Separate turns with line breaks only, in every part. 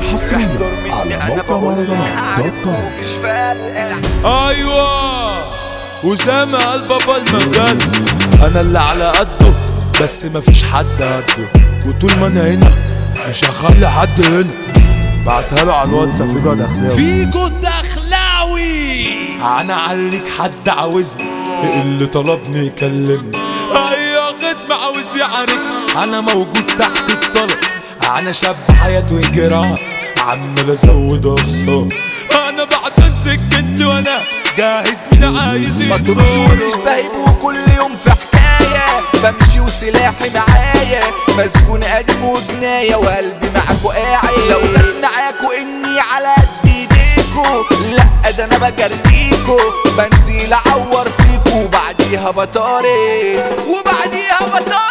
حصريا على موقع مهرجانات دوت كوم
مش فارقة
ايوه وزي ما قال بابا المجال انا اللي على قده بس مفيش حد قده وطول ما انا هنا مش هخلي حد هنا بعتها له على الواتس فيجو دخلاوي فيجو دخلاوي انا عليك حد عاوزني اللي طلبني يكلمني ايوه خصم عاوز يعارك انا موجود تحت الطلب انا شاب حياته جراح عمال ازود اخسار انا بعد سكنت وانا جاهز مين عايز
ما
يضرب
ترجونيش بهيب وكل يوم في حكاية بمشي وسلاحي معايا مسجون قديم وجناية وقلبي معاكو قاعد لو جت معاكو اني على قد ايديكو لا ده انا بجريكو بنزل اعور فيكو وبعديها بطارد وبعديها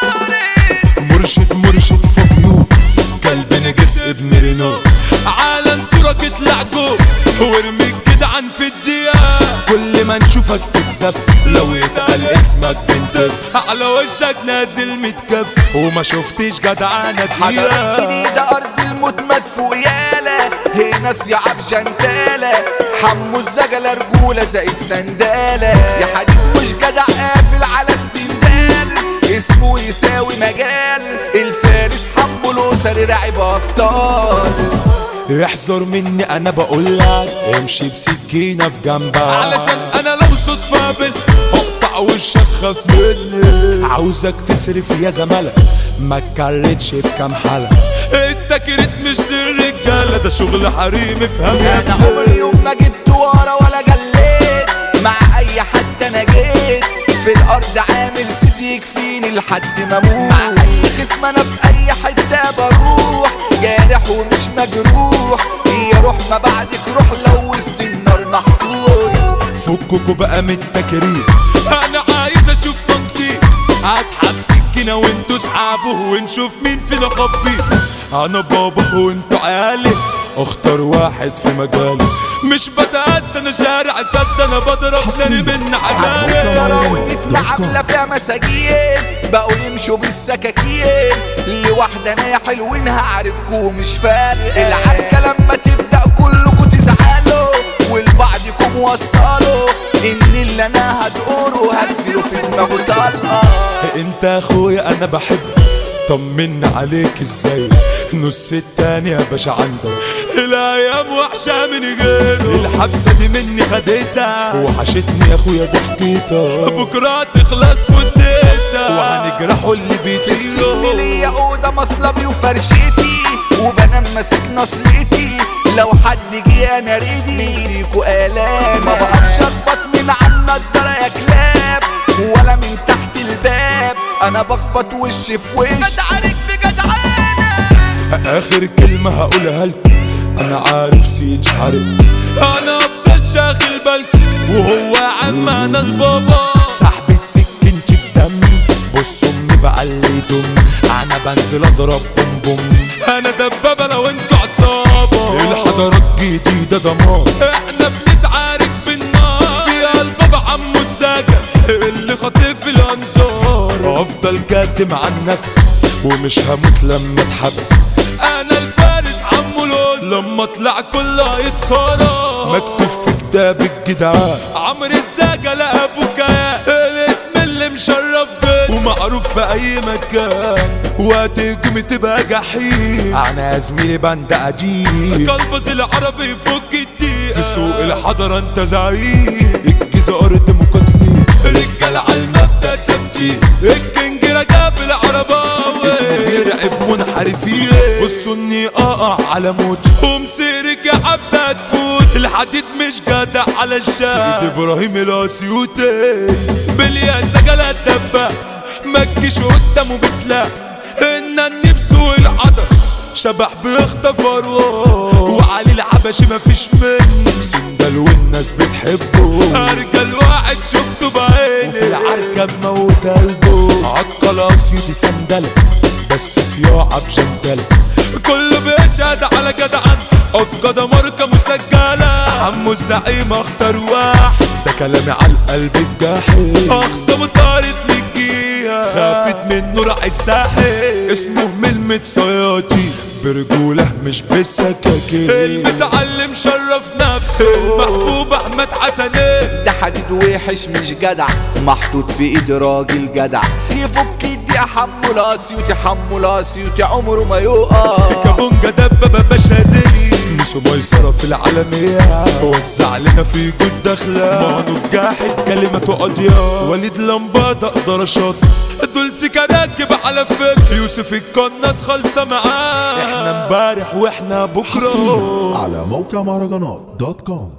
بطارد
مرشد مرشد فوق كلب نجس ابن رينو على نصورك اطلع جو وارمي الجدعان في الدقيقة كل ما نشوفك تتزف لو يتقال اسمك بنتف على وشك نازل متكف وما شفتش جدعانة
حضرت
دقيقة
جديدة أرض الموت مدفوق يالا هنا صياعة بجنتالة حمو الزجلة رجولة زائد سندالة يا حديد مش جدع قافل على السندال اسمه يساوي مجال الفارس حمو الأسر راعب أبطال
احذر مني انا بقول لك امشي بسكينه في جنبك علشان انا لو صدفه قابلت اقطع وشك خاف مني عاوزك تصرف يا زمالة ما تكرتش في كام حلقة التكريت مش للرجالة ده شغل حريم افهم
أنا عمري يوم ما جبت ورا ولا جليت مع أي حد أنا جيت في الأرض عامل ستي يكفيني لحد ما أموت مع أي خصم أنا في أي حتة بروح جارح ومش مجروح هي روح ما بعدك روح لو وسط النار محطوط
فككوا بقى من التكريم انا عايز اشوف تنطيط اسحب سكينة وانتوا اسحبوا ونشوف مين فينا خبيط انا بابا وانتوا عيالي اختار واحد في مجالي مش بتأتى انا شارع سد انا بضرب ناري من عزالي
كراوينتنا عاملة فيها مساجين بقوا يمشوا بالسكاكين لوحدة انا يا حلوين هعاركوا مش فارق العركة لما تبدأ كلكوا تزعلوا والبعضكم وصلوا ان اللي انا هدقره هديله في دماغه طلقة
انت اخويا انا بحبك طمنا عليك ازاي نص التاني يا باشا عندك الايام وحشة من جيله الحبسة دي مني خدتها وحشتني يا اخويا ضحكتها بكرة تخلص مدتها وهنجرحوا اللي
في السن
بيطيروا
ليا اوضه مصلبي وفرشتي وبنام ماسك نصلتي لو حد جه انا ريدي فيكوا الام ما بقفش اخبط من على النضاره يا كلاب ولا من تحت الباب انا بخبط وش في وش بتعارك بجدعانه
اخر كلمة هقولها لكم انا عارف سيج حرب انا افضل شاغل بالكم وهو عم انا البابا صاحبة سكنتي بدمي بص امي بقى اللي يدم انا بنزل اضرب بوم بوم انا دبابة لو انتوا عصابة الحضارات جديدة دمار احنا بنتعارك بالنار فيها البابا عمو الساجة اللي خاطف الانظار افضل كاتم عن نفسي ومش هموت لما اتحبس انا الفارس عمو لوز لما اطلع كله يتكرر مكتوب في كتاب الجدعان عمرو الزاجة لا ابو كيان الاسم اللي مشرف بيت ومعروف في اي مكان وقت هجومي تبقى جحيم انا يا زميلي بند قديم كلبز العربي يفك الدقيقة في سوق الحضرة انت زعيم الجيزة ارض مقاتلين رجال على المبدأ ثابتين الكينج رجب العرباوي اسمه بيرعب منحرفين والسني اقع على موت ومسيرك يا حبسة هتفوت الحديد مش جدع على الشام سيد ابراهيم الاسيوطي بالياسة جلا الدبة ما تجيش قدامه بسلاح ان النفس والعضل شبح بيخطف اروح وعلي العبشي مفيش منه سندل والناس بتحبه ارجل واحد شفته بعيني وفي العركة بموت قلبه عقل اسيوطي سندلة بس صياعة بجندلة كله بيشهد على جدعان القضى ماركة مسجلة عمو الزعيم اختار واحد ده كلامي على القلب الجاحد اخصم طارت من الجيل فيها خافت منه راحت ساحل اسمه ملمة صيادي برجولة مش بالسكاكين المسعلم شرف نفسه محبوب احمد حسنين
ده حديد وحش مش جدع محطوط في ايد راجل جدع يفك يدي حمل اسيوتي حمل اسيوتي عمره ما يقع
كابونجا دبابة بشري مش ميسرة في العالمية وزع لنا في جود داخلة مانو الجاحد كلمته قاضية وليد لمبادة اقدر اشط دول سكة راكب على فكر يوسف القناص خالصة معاه احنا امبارح واحنا بكرة
على موقع مهرجانات دوت كوم